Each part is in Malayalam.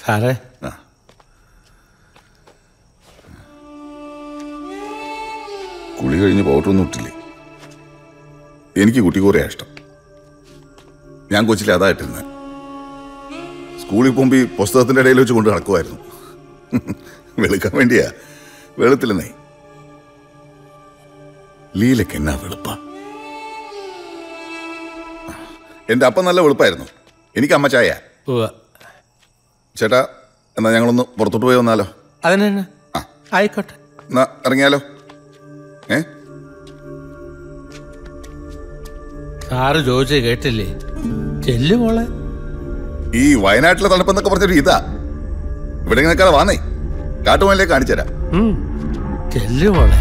സാറേ കുളി കഴിഞ്ഞ് പൗഡറൊന്നും ഇട്ടില്ലേ എനിക്ക് കുട്ടിക്കൂറയാ ഇഷ്ടം ഞാൻ കൊച്ചിലെ അതായിട്ടിരുന്നത് സ്കൂളിൽ പോകുമ്പോൾ ഈ പുസ്തകത്തിന്റെ ഇടയിൽ വെച്ച് കൊണ്ട് നടക്കുമായിരുന്നു വെളുക്കാൻ വേണ്ടിയാ വെളുത്തില്ലെന്നേ ലീലക്ക് എന്നാ വെളുപ്പ എന്റെ അപ്പം നല്ല വെളുപ്പായിരുന്നു എനിക്ക് അമ്മ ചായ ഉവ്വ. ചേട്ടാ എന്നാ ഞങ്ങളൊന്ന് പുറത്തോട്ട് പോയി വന്നാലോ അതിനെന്നാ ആയിക്കോട്ടെ എന്നാ ഇറങ്ങിയാലോ ഏ സാറ് ചോദിച്ചത് കേട്ടില്ലേ ചെല്ലു മോളെ ഈ വയനാട്ടിലെ തണുപ്പെന്നൊക്കെ പറഞ്ഞൊരു ഇതാ ഇവിടെ നിൽക്കാതെ വാന്നേ കാട്ടുമല്ലേ കാണിച്ചു തരാം ഉം. ചെല്ലു മോളെ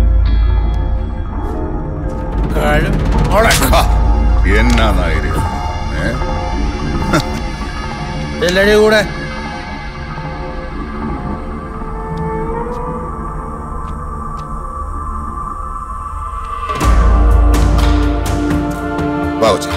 കാഴും ഹാ, എന്നാ നായര് ഏ ചെല്ലടി കൂടെ വാ കൊച്ചി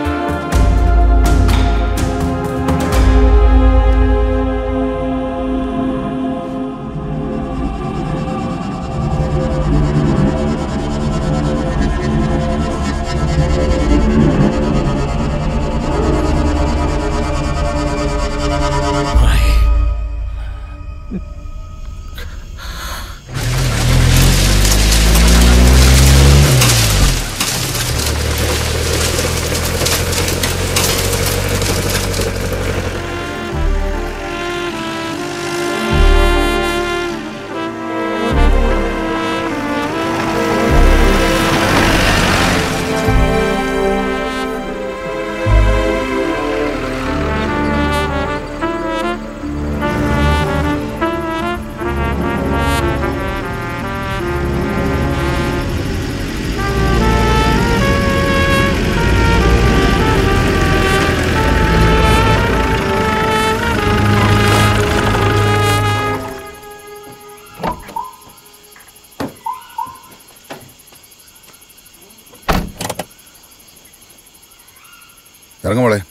ഇറങ്ങ മോളെ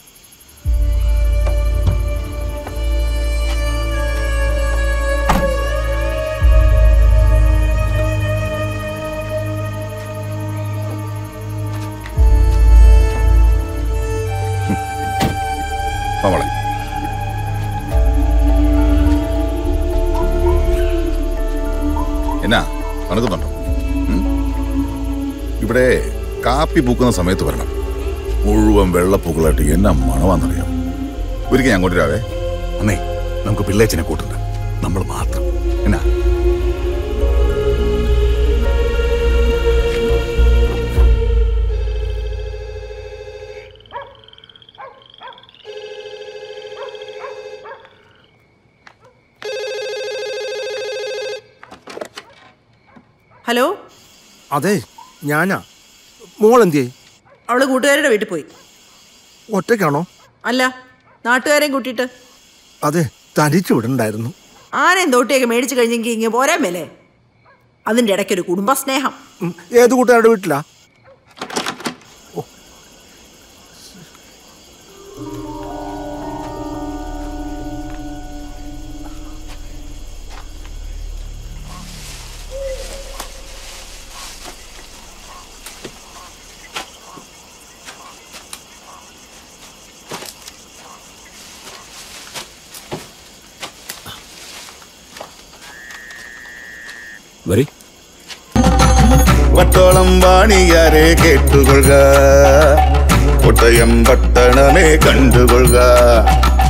വാ മോളെ എന്നാ തണുക്കുന്നുണ്ടോ ഉം? ഇവിടെ കാപ്പി പൂക്കുന്ന സമയത്ത് വരണം മുഴുവൻ വെള്ളപ്പൂക്കളായിട്ട് എന്നാ മണമാണെന്നറിയാം ഒരിക്കൽ ഞാൻ കൊണ്ടുവരാവേ അന്നേ നമുക്ക് പിള്ളേച്ചനെ കൂട്ടുണ്ട് നമ്മൾ മാത്രം എന്നാ ഹലോ അതെ ഞാനാ മോൾ എന്തിയേ അവള് കൂട്ടുകാരുടെ വീട്ടിൽ പോയി ഒറ്റയ്ക്കാണോ അല്ല നാട്ടുകാരെയും കൂട്ടിയിട്ട് അതെ തനിച്ചു വിടണ്ടായിരുന്നു ആനയും തോട്ടിയൊക്കെ മേടിച്ചു കഴിഞ്ഞെങ്കിൽ ഇങ്ങനെ പോരാൻ മേലേ അതിൻ്റെ ഇടയ്ക്കൊരു കുടുംബസ്നേഹം ഉം, ഏത് കൂട്ടുകാരുടെ വീട്ടിലാ വരി വട്ടോളം വാണിയാരെ കേട്ടുകൊള്ളുക കോട്ടയം പട്ടണമേ കണ്ടുകൊള്ളുക